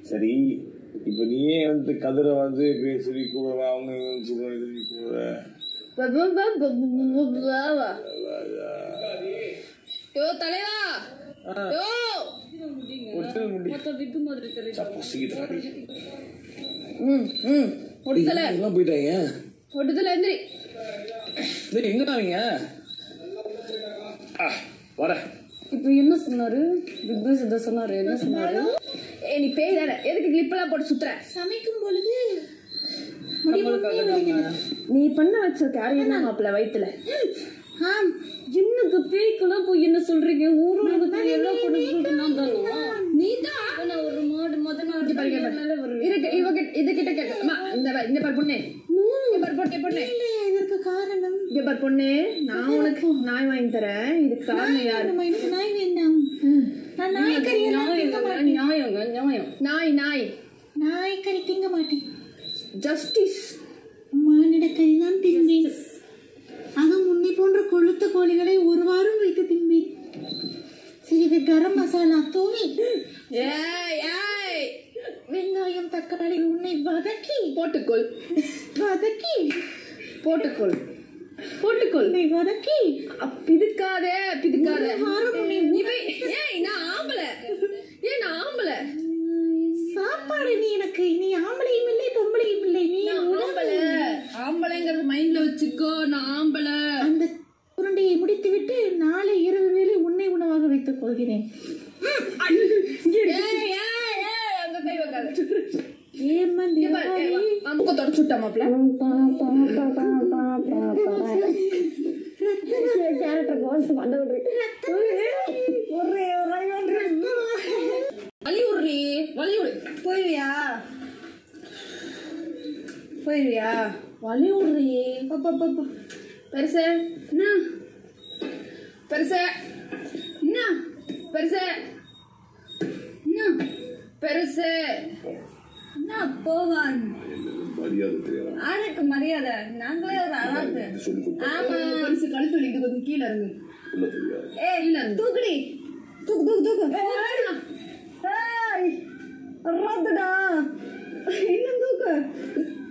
சரி இப்ப நீயே வந்து கதிரை வந்து பேசி கூடுற அவங்க இவங்க சொல்ற இது கூடுற யோ தலைவா யோ ஒரிஜினல் முடி மொத்த விக்கு மாதிரி தெரியுது பசிக்கிட்டு ம் ம் ஒடுதல எல்லாம் போயிட்டாங்க ஒடுதல எந்திரி டேய் எங்கடா அவங்க ஆ, வரேன் இப்போ என்ன சொன்னாரு பிக் பாஸ் இதை சொன்னாரு என்ன சொன்னாரு ஏ நீ பேய் தானே எதுக்கு கிளிப்பெல்லாம் போட்டு சுத்துற சமைக்கும் பொழுது நீ பண்ண வச்ச காரியம் தான் மாப்பிள்ள வயித்துல ஆம் என்னக்கு பேய்க்கெல்லாம் போய் என்ன சொல்றீங்க ஊர் உலகத்துல எல்லாம் கொடுத்து நான் தானா நீ தான் நான் ஒரு மாடு மொத நாள் இருக்கு இவங்க இது கிட்ட கேட்க அம்மா, இந்த பாரு, இந்த பாரு பொண்ணு இங்க பாரு பொண்ணு பொண்ணு இதற்கு காரணம் இங்க பாரு பொண்ணு நான் உனக்கு நாய் வாங்கி தரேன் இதுக்கு காரணம் யாரு நம்ம எனக்கு நாய் வேண்டாம் நான் நாய்க்கறி எல்லாம் திங்க மாட்டேன் நியாயங்க நியாயம் நாய் நாய் நாய்க்கறி திங்க மாட்டேன் ஜஸ்டிஸ் மானிடக்கறி தான் தின்பேன் அதுவும் உன்னை போன்ற கொழுத்த கோழிகளை ஒரு வாரம் வைத்து தின்பேன் சிறிது கரம் மசாலா தூவி ஏய் ஏய் வெங்காயம் தக்காளி உன்னை வதக்கி போட்டுக்கொள் வதக்கி போட்டுக்கொள் போட்டுக்கொள் உன்னை வதக்கி அப்~ பிதுக்காதே பிதுக்காதே ஒரு வாரம் உன்னை இவை ஏய் நான் ஆம்பளை ஏய் நான் ஆம்பளை சாப்பாடு நீ எனக்கு நீ ஆம்பளையும் இல்லை பொம்பளையும் இல்லை நீ நான் ஆம்பளை ஆம்பளைங்கிறது மைண்ட்ல வச்சுக்கோ நான் ஆம்பளை அந்த உருண்டையை முடித்துவிட்டு நாளை இரவு வேளை உன்னை உணவாக வைத்துக் கொள்கிறேன் ஏய் ஏய் ஏய் அங்க கை வைக்காத ஏமந்தி இங்க பாரு, ஏய், வா. அமுக்க தொடச்சு விட்டா மாப்ள வலி விடுறி வலி விடு போயிருவியா போயிருவியா வலி விடுறி பெருசு என்ன பெருசு என்ன பெருசு என்ன பெருசு என்ன போவான் மரியாதை தெரியாது ஆளுக்கு மரியாதை நாங்களே ஒரு அழகு சொல்லி கொடுத்தா ஆமா பெருசு கழுத்து வலி இது கொஞ்சம் கீழே இறங்கு உள்ள தெரியாது ஏய் தூக்குடி தூக்கு தூக்கு தூக்கு ஏய் ரத்துடா இன்னும் தூக்கு